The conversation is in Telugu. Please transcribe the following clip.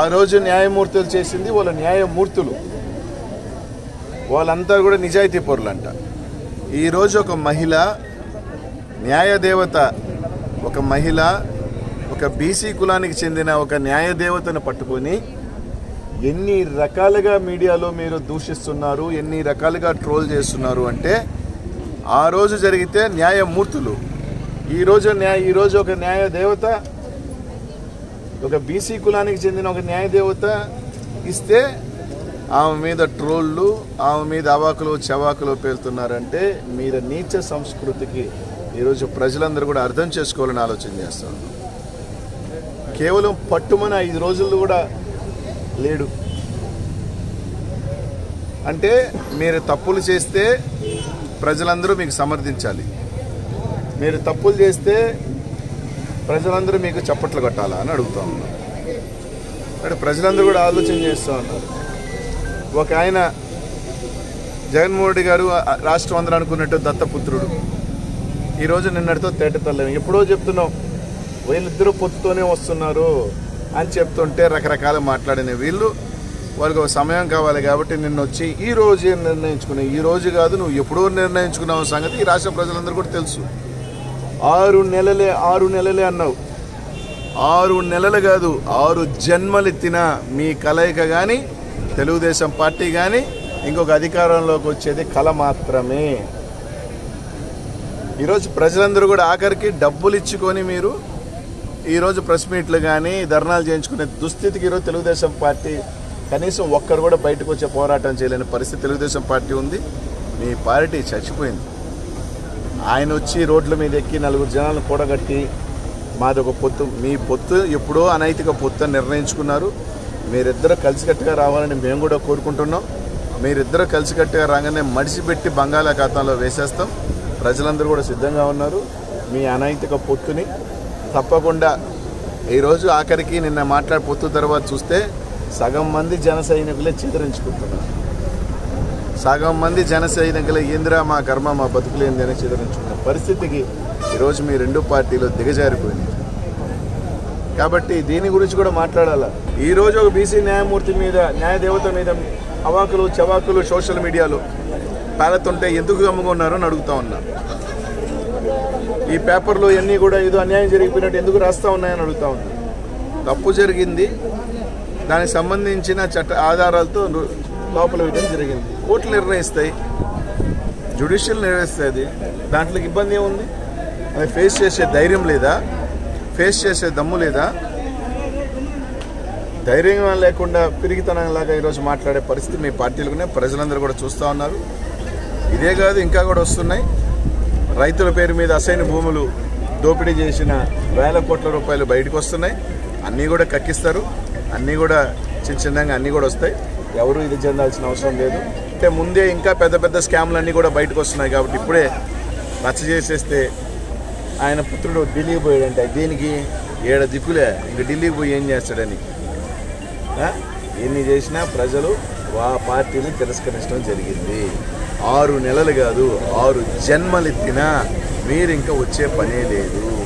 రోజు న్యాయమూర్తులు చేసింది వాళ్ళ న్యాయమూర్తులు వాళ్ళంతా కూడా నిజాయితీ పరులంట ఈరోజు ఒక మహిళ న్యాయదేవత ఒక మహిళ ఒక బీసీ కులానికి చెందిన ఒక న్యాయదేవతను పట్టుకొని ఎన్ని రకాలుగా మీడియాలో మీరు దూషిస్తున్నారు ఎన్ని రకాలుగా ట్రోల్ చేస్తున్నారు అంటే ఆ రోజు జరిగితే న్యాయమూర్తులు ఈరోజు న్యాయ ఈరోజు ఒక న్యాయదేవత ఒక బీసీ కులానికి చెందిన ఒక న్యాయదేవత ఇస్తే ఆమె మీద ట్రోళ్ళు ఆమె మీద అవాకులు చవాకులు పేలుతున్నారంటే మీరు నీచ సంస్కృతికి ఈరోజు ప్రజలందరూ కూడా అర్థం చేసుకోవాలని ఆలోచన చేస్తారు కేవలం పట్టుమని ఐదు రోజులు కూడా లేడు అంటే మీరు తప్పులు చేస్తే ప్రజలందరూ మీకు సమర్థించాలి మీరు తప్పులు చేస్తే ప్రజలందరూ మీకు చప్పట్లు కొట్టాలా అని అడుగుతా ఉన్నాం అంటే ప్రజలందరూ కూడా ఆలోచన చేస్తూ ఉన్నారు ఒక ఆయన జగన్మోహన్ రెడ్డి గారు ఆ- రాష్ట్రం అందరూ అనుకున్నట్టు దత్తపుత్రుడు ఈరోజు నిన్నటితో తేటతల్లం ఎప్పుడో చెప్తున్నాం వీళ్ళిద్దరూ పొత్తుతోనే వస్తున్నారు అని చెప్తుంటే రకరకాల మాట్లాడిన వీళ్ళు వాళ్ళకి ఒక సమయం కావాలి కాబట్టి నిన్న వచ్చి ఈ రోజే నిర్ణయించుకున్నావు ఈ రోజు కాదు నువ్వు ఎప్పుడో నిర్ణయించుకున్నావు సంగతి ఈ రాష్ట్ర ప్రజలందరూ కూడా తెలుసు ఆరు నెలలే ఆరు నెలలే అన్నావు ఆరు నెలలు కాదు ఆరు జన్మలెత్తిన మీ కలయిక కానీ తెలుగుదేశం పార్టీ కానీ ఇంకొక అధికారంలోకి వచ్చేది కళ మాత్రమే ఈరోజు ప్రజలందరూ కూడా ఆఖరికి డబ్బులు ఇచ్చుకొని మీరు ఈరోజు ప్రెస్ మీట్లు కానీ ధర్నాలు చేయించుకునే దుస్థితికి ఈరోజు తెలుగుదేశం పార్టీ కనీసం ఒక్కరు కూడా బయటకు వచ్చే పోరాటం చేయలేని పరిస్థితి తెలుగుదేశం పార్టీ ఉంది మీ పార్టీ చచ్చిపోయింది ఆయన వచ్చి రోడ్ల మీద ఎక్కి నలుగురు జనాలను కూడగట్టి మాది ఒక పొత్తు మీ పొత్తు ఎప్పుడో అనైతిక పొత్తు అని నిర్ణయించుకున్నారు మీరిద్దరు కలిసికట్టుగా రావాలని మేము కూడా కోరుకుంటున్నాం మీరిద్దరు కలిసికట్టుగా రాగానే మడిసిపెట్టి బంగాళాఖాతంలో వేసేస్తాం ప్రజలందరూ కూడా సిద్ధంగా ఉన్నారు మీ అనైతిక పొత్తుని తప్పకుండా ఈరోజు ఆఖరికి నిన్న మాట్లాడి పొత్తు తర్వాత చూస్తే సగం మంది జన సైనికులే చిత్రించుకుంటున్నారు సగం మంది జన సైనికులు ఏందిరా మా కర్మ మా బతుకులేంది అని చిత్రించుకున్న పరిస్థితికి ఈరోజు మీ రెండు పార్టీలు దిగజారిపోయింది కాబట్టి దీని గురించి కూడా మాట్లాడాల ఈ రోజు ఒక బీసీ న్యాయమూర్తి మీద న్యాయదేవత మీద అవాకులు చవాకులు సోషల్ మీడియాలో పేలతుంటే ఎందుకు గమ్ముకున్నారు అని అడుగుతా ఉన్నా ఈ పేపర్లో ఇవన్నీ కూడా ఏదో అన్యాయం జరిగిపోయినట్టు ఎందుకు రాస్తా ఉన్నాయని అడుగుతా ఉన్నా తప్పు జరిగింది దానికి సంబంధించిన చట్ట ఆధారాలతో రు- లోపల వేయడం జరిగింది కోర్టులు నిర్ణయిస్తాయి జ్యుడిషియల్ నిర్ణయిస్తుంది దాంట్లో ఇబ్బంది ఏముంది అది ఫేస్ చేసే ధైర్యం లేదా ఫేస్ చేసే దమ్ము లేదా ధైర్యం లేకుండా పిరిగితనంలాగా ఈరోజు మాట్లాడే పరిస్థితి మీ పార్టీలుగానే ప్రజలందరూ కూడా చూస్తూ ఉన్నారు ఇదే కాదు ఇంకా కూడా వస్తున్నాయి రైతుల పేరు మీద అసైన్ భూములు దోపిడీ చేసిన వేల కోట్ల రూపాయలు బయటకు వస్తున్నాయి అన్నీ కూడా కక్కిస్తారు అన్నీ కూడా చిన్న చిన్నగా అన్నీ కూడా వస్తాయి ఎవరు ఇది చెందాల్సిన అవసరం లేదు అంటే ముందే ఇంకా పెద్ద పెద్ద స్కామ్లు అన్నీ కూడా బయటకు వస్తున్నాయి కాబట్టి ఇప్పుడే రచ్చ చేసేస్తే ఆయన పుత్రుడు ఢిల్లీకి పోయాడంటే దీనికి ఏడ దిక్కులే ఇంక ఢిల్లీకి పోయి ఏం చేస్తాడని ఆ? ఎన్ని చేసినా ప్రజలు ఆ పార్టీని తిరస్కరించడం జరిగింది ఆరు నెలలు కాదు ఆరు జన్మలెత్తినా మీరు ఇంకా వచ్చే పనే లేదు